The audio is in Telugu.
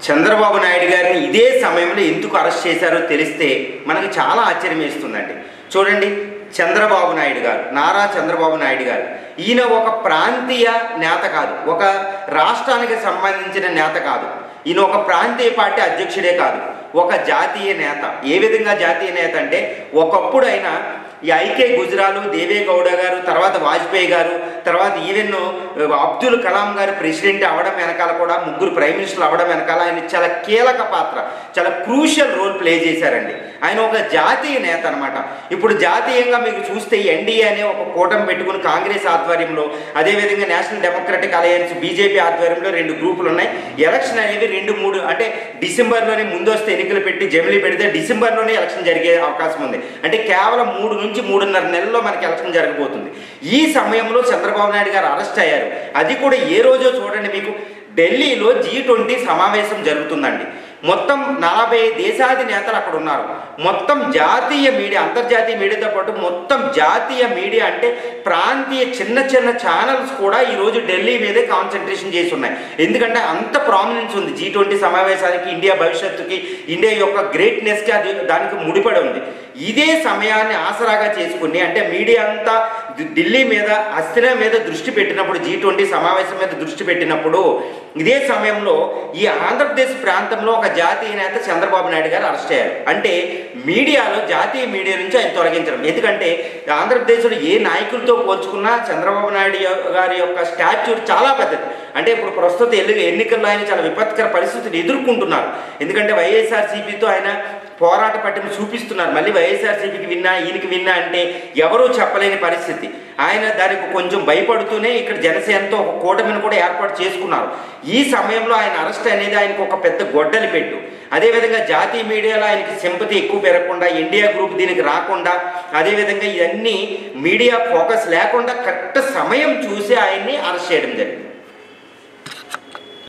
చంద్రబాబు నాయుడు గారిని ఇదే సమయంలో ఎందుకు అరెస్ట్ చేశారో తెలిస్తే మనకి చాలా ఆశ్చర్యం వేస్తుందండి చూడండి చంద్రబాబు నాయుడు గారు నారా చంద్రబాబు నాయుడు గారు ఈయన ఒక ప్రాంతీయ నేత కాదు ఒక రాష్ట్రానికి సంబంధించిన నేత కాదు ఈయన ఒక ప్రాంతీయ పార్టీ అధ్యక్షుడే కాదు ఒక జాతీయ నేత ఏ విధంగా జాతీయ నేత అంటే ఒకప్పుడు ఆయన ఈ ఐకే గుజరాలు దేవేగౌడ గారు తర్వాత వాజ్పేయి గారు తర్వాత ఈవెన్ అబ్దుల్ కలాం గారు ప్రెసిడెంట్ అవ్వడం వెనకాల కూడా ముగ్గురు ప్రైమ్ మినిస్టర్లు అవ్వడం వెనకాల ఆయన చాలా కీలక పాత్ర చాలా క్రూషియల్ రోల్ ప్లే చేశారండి ఆయన ఒక జాతీయ నేత అనమాట ఇప్పుడు జాతీయంగా మీకు చూస్తే ఎన్డీఏ అనే ఒక కూటమి పెట్టుకుని కాంగ్రెస్ ఆధ్వర్యంలో అదేవిధంగా నేషనల్ డెమోక్రటిక్ అలయన్స్ బీజేపీ ఆధ్వర్యంలో రెండు గ్రూపులు ఉన్నాయి ఎలక్షన్ అనేవి రెండు మూడు అంటే డిసెంబర్లోనే ముందస్తు ఎన్నికలు పెట్టి జమిలీ పెడితే డిసెంబర్లోనే ఎలక్షన్ జరిగే అవకాశం ఉంది అంటే కేవలం మూడు నుంచి మూడున్నర నెలల్లో మనకి ఎలక్షన్ జరగబోతుంది ఈ సమయంలో చంద్రబాబు నాయుడు గారు అరెస్ట్ అయ్యారు అది కూడా ఏ రోజో చూడండి మీకు ఢిల్లీలో జీ ట్వంటీ సమావేశం జరుగుతుందండి మొత్తం నలభై దేశాది నేతలు అక్కడ ఉన్నారు మొత్తం జాతీయ మీడియా అంతర్జాతీయ మీడియాతో పాటు మొత్తం జాతీయ మీడియా అంటే ప్రాంతీయ చిన్న చిన్న ఛానల్స్ కూడా ఈరోజు ఢిల్లీ మీదే కాన్సన్ట్రేషన్ చేసి ఉన్నాయి ఎందుకంటే అంత ప్రామినెన్స్ ఉంది జీ ట్వంటీ సమావేశానికి ఇండియా భవిష్యత్తుకి ఇండియా యొక్క గ్రేట్నెస్కి అది దానికి ముడిపడి ఉంది ఇదే సమయాన్ని ఆసరాగా చేసుకుని అంటే మీడియా అంతా ఢి- ఢిల్లీ మీద అస్థిర మీద దృష్టి పెట్టినప్పుడు జీ ట్వంటీ సమావేశం మీద దృష్టి పెట్టినప్పుడు ఇదే సమయంలో ఈ ఆంధ్రప్రదేశ్ ప్రాంతంలో ఒక జాతీయ నేత చంద్రబాబు నాయుడు గారు అరెస్ట్ అయ్యారు అంటే మీడియాలో జాతీయ మీడియా నుంచి ఆయన తొలగించడం ఎందుకంటే ఆంధ్రప్రదేశ్లో ఏ నాయకులతో పోల్చుకున్నా చంద్రబాబు నాయుడు యొ- గారి యొక్క స్టాచ్యూర్ చాలా పెద్దది అంటే ఇప్పుడు ప్రస్తుత ఎన్ని ఎన్నికల్లో ఆయన చాలా విపత్కర పరిస్థితులు ఎదుర్కొంటున్నారు ఎందుకంటే వైఎస్ఆర్సీపీతో ఆయన పోరాట పట్టిన చూపిస్తున్నారు మళ్ళీ వైఎస్ఆర్సీపీకి విన్నా ఈయనకి విన్నా అంటే ఎవరూ చెప్పలేని పరిస్థితి ఆయన దానికి కొంచెం భయపడుతూనే ఇక్కడ జనసేనతో ఒక కూటమిని కూడా ఏర్పాటు చేసుకున్నారు ఈ సమయంలో ఆయన అరెస్ట్ అనేది ఆయనకు ఒక పెద్ద గొడ్డలి పెట్టు అదేవిధంగా జాతీయ మీడియాలో ఆయనకి సింపతి ఎక్కువ పెరగకుండా ఇండియా గ్రూప్ దీనికి రాకుండా అదేవిధంగా ఇవన్నీ మీడియా ఫోకస్ లేకుండా కరెక్ట్ సమయం చూసి ఆయన్ని అరెస్ట్ చేయడం జరిగింది